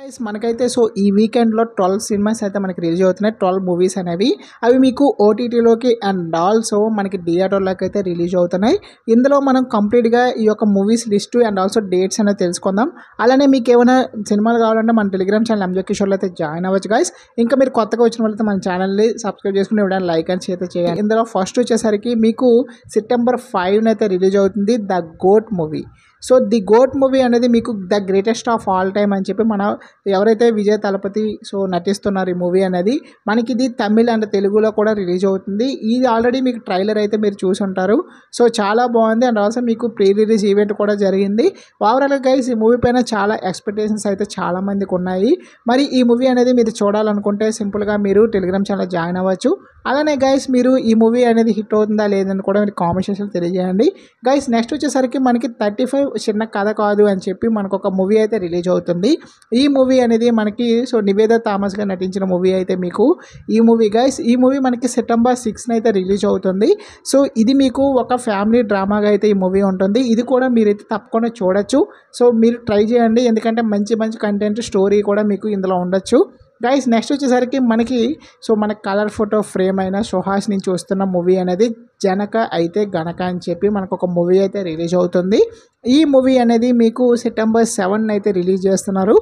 guys మనకైతే so ఈ వీకెండ్లో ట్వెల్వ్ సినిమాస్ అయితే మనకి రిలీజ్ అవుతున్నాయి ట్వెల్వ్ మూవీస్ అనేవి అవి మీకు ఓటీటీలోకి అండ్ ఆల్సో మనకి థియేటర్లోకి అయితే రిలీజ్ అవుతున్నాయి ఇందులో మనం కంప్లీట్గా ఈ యొక్క movies list and also dates అనేది తెలుసుకుందాం అలానే మీకు ఏమైనా సినిమాలు కావాలంటే మన టెలిగ్రామ్ ఛానల్ ఎంజే కిషోర్లో అయితే జాయిన్ అవ్వచ్చు గైస్ ఇంకా మీరు కొత్తగా వచ్చిన వాళ్ళైతే మన ఛానల్ని సబ్స్క్రైబ్ చేసుకుని ఇవ్వడానికి లైక్ అని చేత చేయాలి ఇందులో ఫస్ట్ వచ్చేసరికి మీకు సెప్టెంబర్ ఫైవ్న అయితే రిలీజ్ అవుతుంది the goat movie so the goat movie అనేది మీకు the greatest of all time అని చెప్పి మన ఎవరైతే విజయ్ తలపతి సో నటిస్తున్నారు ఈ మూవీ అనేది మనకి ఇది తమిళ్ అండ్ తెలుగులో కూడా రిలీజ్ అవుతుంది ఇది ఆల్రెడీ మీకు ట్రైలర్ అయితే మీరు చూసి ఉంటారు సో చాలా బాగుంది అండ్ ఆల్సో మీకు ప్రీ రిలీజ్ ఈవెంట్ కూడా జరిగింది ఓవరాల్గా గైస్ ఈ మూవీ పైన చాలా ఎక్స్పెక్టేషన్స్ అయితే చాలా మందికి ఉన్నాయి మరి ఈ మూవీ అనేది మీరు చూడాలనుకుంటే సింపుల్గా మీరు టెలిగ్రామ్ ఛానల్ జాయిన్ అవ్వచ్చు అలానే గైస్ మీరు ఈ మూవీ అనేది హిట్ అవుతుందా లేదని కూడా మీరు కామెంట్ సెక్షన్లో తెలియజేయండి గైస్ నెక్స్ట్ వచ్చేసరికి మనకి థర్టీ ఫైవ్ చిన్న కథ కాదు అని చెప్పి మనకు ఒక మూవీ అయితే రిలీజ్ అవుతుంది ఈ మూవీ అనేది మనకి సో నివేద థామస్గా నటించిన మూవీ అయితే మీకు ఈ మూవీ గైస్ ఈ మూవీ మనకి సెప్టెంబర్ సిక్స్న అయితే రిలీజ్ అవుతుంది సో ఇది మీకు ఒక ఫ్యామిలీ డ్రామాగా అయితే ఈ మూవీ ఉంటుంది ఇది కూడా మీరైతే తప్పకుండా చూడొచ్చు సో మీరు ట్రై చేయండి ఎందుకంటే మంచి మంచి కంటెంట్ స్టోరీ కూడా మీకు ఇందులో ఉండొచ్చు గైస్ నెక్స్ట్ వచ్చేసరికి మనకి సో మన కలర్ ఫోటో ఫ్రేమ్ అయిన సుహాస్ నుంచి వస్తున్న మూవీ అనేది జనక అయితే గనక అని చెప్పి మనకు ఒక మూవీ అయితే రిలీజ్ అవుతుంది ఈ మూవీ అనేది మీకు సెప్టెంబర్ సెవెన్ అయితే రిలీజ్ చేస్తున్నారు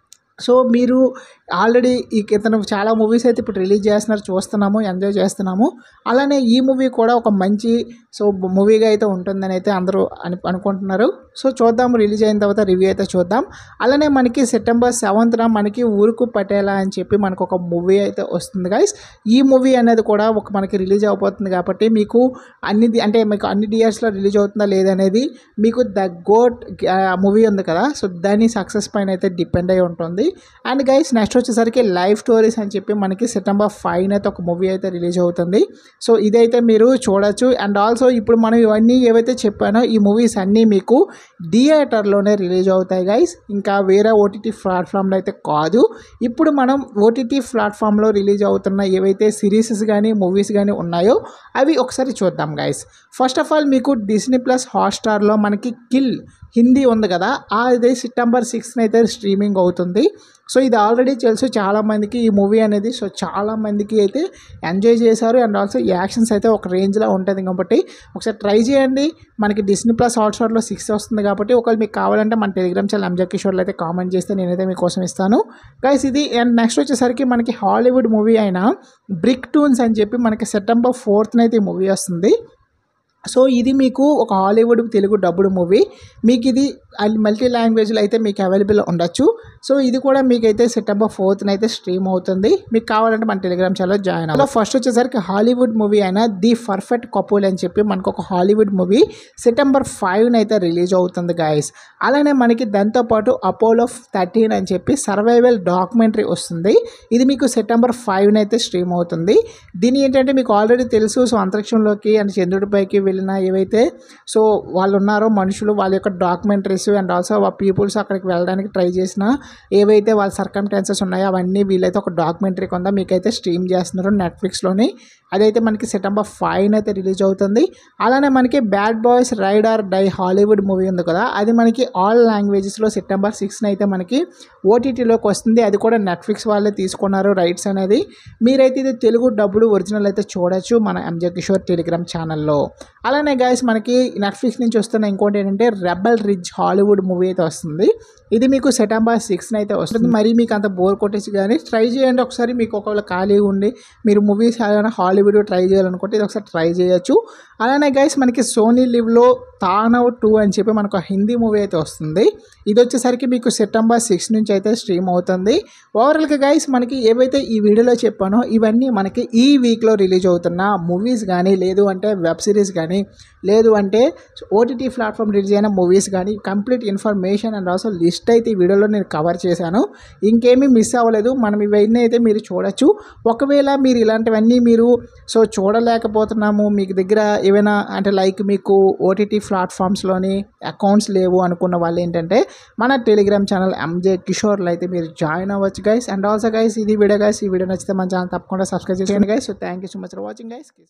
సో మీరు ఆల్రెడీ ఈ ఇతను చాలా మూవీస్ అయితే ఇప్పుడు రిలీజ్ చేస్తున్నారు చూస్తున్నాము ఎంజాయ్ చేస్తున్నాము అలానే ఈ మూవీ కూడా ఒక మంచి సో మూవీగా అయితే ఉంటుందని అయితే అందరూ అని అనుకుంటున్నారు సో చూద్దాం రిలీజ్ అయిన తర్వాత రివ్యూ అయితే చూద్దాం అలానే మనకి సెప్టెంబర్ సెవెంత్న మనకి ఊరుకు పటేలా అని చెప్పి మనకు ఒక మూవీ అయితే వస్తుంది గైస్ ఈ మూవీ అనేది కూడా ఒక మనకి రిలీజ్ అయిపోతుంది కాబట్టి మీకు అన్ని అంటే మీకు అన్ని డియర్స్లో రిలీజ్ అవుతుందా లేదనేది మీకు ద గోట్ మూవీ ఉంది కదా సో దాని సక్సెస్ పైన అయితే డిపెండ్ అయి ఉంటుంది అండ్ గైస్ నెక్స్ట్ వచ్చేసరికి లైవ్ స్టోరీస్ అని చెప్పి మనకి సెప్టెంబర్ ఫైవ్ అయితే ఒక మూవీ అయితే రిలీజ్ అవుతుంది సో ఇదైతే మీరు చూడొచ్చు అండ్ ఆల్సో ఇప్పుడు మనం ఇవన్నీ ఏవైతే చెప్పానో ఈ మూవీస్ అన్నీ మీకు థియేటర్లోనే రిలీజ్ అవుతాయి గైస్ ఇంకా వేరే ఓటీటీ ప్లాట్ఫామ్లో అయితే కాదు ఇప్పుడు మనం ఓటీటీ ప్లాట్ఫామ్లో రిలీజ్ అవుతున్న ఏవైతే సిరీసెస్ కానీ మూవీస్ కానీ ఉన్నాయో అవి ఒకసారి చూద్దాం గైస్ ఫస్ట్ ఆఫ్ ఆల్ మీకు డిస్నీ ప్లస్ హాట్స్టార్లో మనకి కిల్ హిందీ ఉంది కదా అది సెప్టెంబర్ సిక్స్న అయితే స్ట్రీమింగ్ అవుతుంది సో ఇది ఆల్రెడీ తెలుసు చాలామందికి ఈ మూవీ అనేది సో చాలామందికి అయితే ఎంజాయ్ చేశారు అండ్ ఆల్సో యాక్షన్స్ అయితే ఒక రేంజ్లో ఉంటుంది కాబట్టి ఒకసారి ట్రై చేయండి మనకి డిస్నీ ప్లస్ హాట్స్టార్లో సిక్స్ వస్తుంది కాబట్టి ఒకవేళ మీకు కావాలంటే మన టెలిగ్రామ్ ఛానల్ ఎంజా కిషోర్లో అయితే కామెంట్ చేస్తే నేనైతే మీకోసం ఇస్తాను గైస్ ఇది అండ్ నెక్స్ట్ వచ్చేసరికి మనకి హాలీవుడ్ మూవీ అయిన బ్రిక్ టూన్స్ అని చెప్పి మనకి సెప్టెంబర్ ఫోర్త్న అయితే ఈ మూవీ వస్తుంది సో ఇది మీకు ఒక హాలీవుడ్ తెలుగు డబ్బుడు మూవీ మీకు ఇది మల్టీ లాంగ్వేజ్లో అయితే మీకు అవైలబుల్ ఉండొచ్చు సో ఇది కూడా మీకైతే సెప్టెంబర్ ఫోర్త్న అయితే స్ట్రీమ్ అవుతుంది మీకు కావాలంటే మన టెలిగ్రామ్ ఛానల్ జాయిన్ అవ్వాలి ఫస్ట్ వచ్చేసరికి హాలీవుడ్ మూవీ అయిన ది పర్ఫెక్ట్ కపుల్ అని చెప్పి మనకు ఒక హాలీవుడ్ మూవీ సెప్టెంబర్ ఫైవ్న అయితే రిలీజ్ అవుతుంది గాయస్ అలానే మనకి దాంతోపాటు అపోలో థర్టీన్ అని చెప్పి సర్వైవల్ డాక్యుమెంటరీ వస్తుంది ఇది మీకు సెప్టెంబర్ ఫైవ్న అయితే స్ట్రీమ్ అవుతుంది దీని ఏంటంటే మీకు ఆల్రెడీ తెలుసు సో అంతరిక్షంలోకి అండ్ చంద్రుడిపైకి వెళ్ళిన ఏవైతే సో వాళ్ళు ఉన్నారో మనుషులు వాళ్ళ యొక్క డాక్యుమెంటరీస్ అండ్ ఆల్సో ఆ పీపుల్స్ అక్కడికి వెళ్ళడానికి ట్రై చేసిన ఏవైతే వాళ్ళ సర్కమ్టాన్సెస్ ఉన్నాయో అవన్నీ వీళ్ళైతే ఒక డాక్యుమెంటరీ కొంత మీకైతే స్ట్రీమ్ చేస్తున్నారు నెట్ఫ్లిక్స్లోని అదైతే మనకి సెప్టెంబర్ ఫైవ్ అయితే రిలీజ్ అవుతుంది అలానే మనకి bad boys ride or die Hollywood movie ఉంది కదా అది మనకి ఆల్ లాంగ్వేజెస్లో సెప్టెంబర్ సిక్స్న అయితే మనకి ఓటీటీలోకి వస్తుంది అది కూడా నెట్ఫ్లిక్స్ వాళ్ళే తీసుకున్నారు రైట్స్ అనేది మీరైతే ఇది తెలుగు డబ్బులు ఒరిజినల్ అయితే చూడొచ్చు మన ఎంజే కిషోర్ టెలిగ్రామ్ ఛానల్లో అలానే గైస్ మనకి నెట్ఫ్లిక్స్ నుంచి వస్తున్న ఇంకోటి ఏంటంటే రెబల్ రిచ్ హాలీవుడ్ మూవీ అయితే వస్తుంది ఇది మీకు సెప్టెంబర్ సిక్స్న అయితే వస్తుంది మరి మీకు అంత బోర్ కొట్టేసి కానీ ట్రై చేయండి ఒకసారి మీకు ఒకవేళ ఖాళీగా ఉండి మీరు మూవీస్ ఏదైనా హాలీవుడ్ ట్రై చేయాలనుకుంటే ఇది ఒకసారి ట్రై చేయొచ్చు అలానే గైస్ మనకి సోనీ లివ్లో తానవ్ టూ అని చెప్పి మనకు హిందీ మూవీ అయితే వస్తుంది ఇది వచ్చేసరికి మీకు సెప్టెంబర్ సిక్స్ నుంచి అయితే స్ట్రీమ్ అవుతుంది ఓవరాల్గా గైస్ మనకి ఏవైతే ఈ వీడియోలో చెప్పానో ఇవన్నీ మనకి ఈ వీక్లో రిలీజ్ అవుతున్న మూవీస్ కానీ లేదు అంటే వెబ్ సిరీస్ కానీ లేదు అంటే ఓటీటీ ప్లాట్ఫామ్ రిలీజ్ అయిన మూవీస్ కానీ complete information and also list అయితే ఈ వీడియోలో నేను కవర్ చేశాను ఇంకేమీ మిస్ అవ్వలేదు మనం ఇవన్నీ అయితే మీరు చూడొచ్చు ఒకవేళ మీరు ఇలాంటివన్నీ మీరు సో చూడలేకపోతున్నాము మీకు దగ్గర ఏమైనా అంటే లైక్ మీకు ఓటీటీ ప్లాట్ఫామ్స్లోని అకౌంట్స్ లేవు అనుకున్న వాళ్ళు ఏంటంటే మన టెలిగ్రామ్ ఛానల్ ఎంజే కిషోర్లో అయితే మీరు జాయిన్ అవ్వచ్చు గైస్ అండ్ ఆల్సో గైస్ ఇది వీడియో గైస్ ఈ వీడియో నచ్చితే మన ఛానల్ తప్పకుండా సబ్స్క్రైబ్ చేయండి guys so thank you so much for watching guys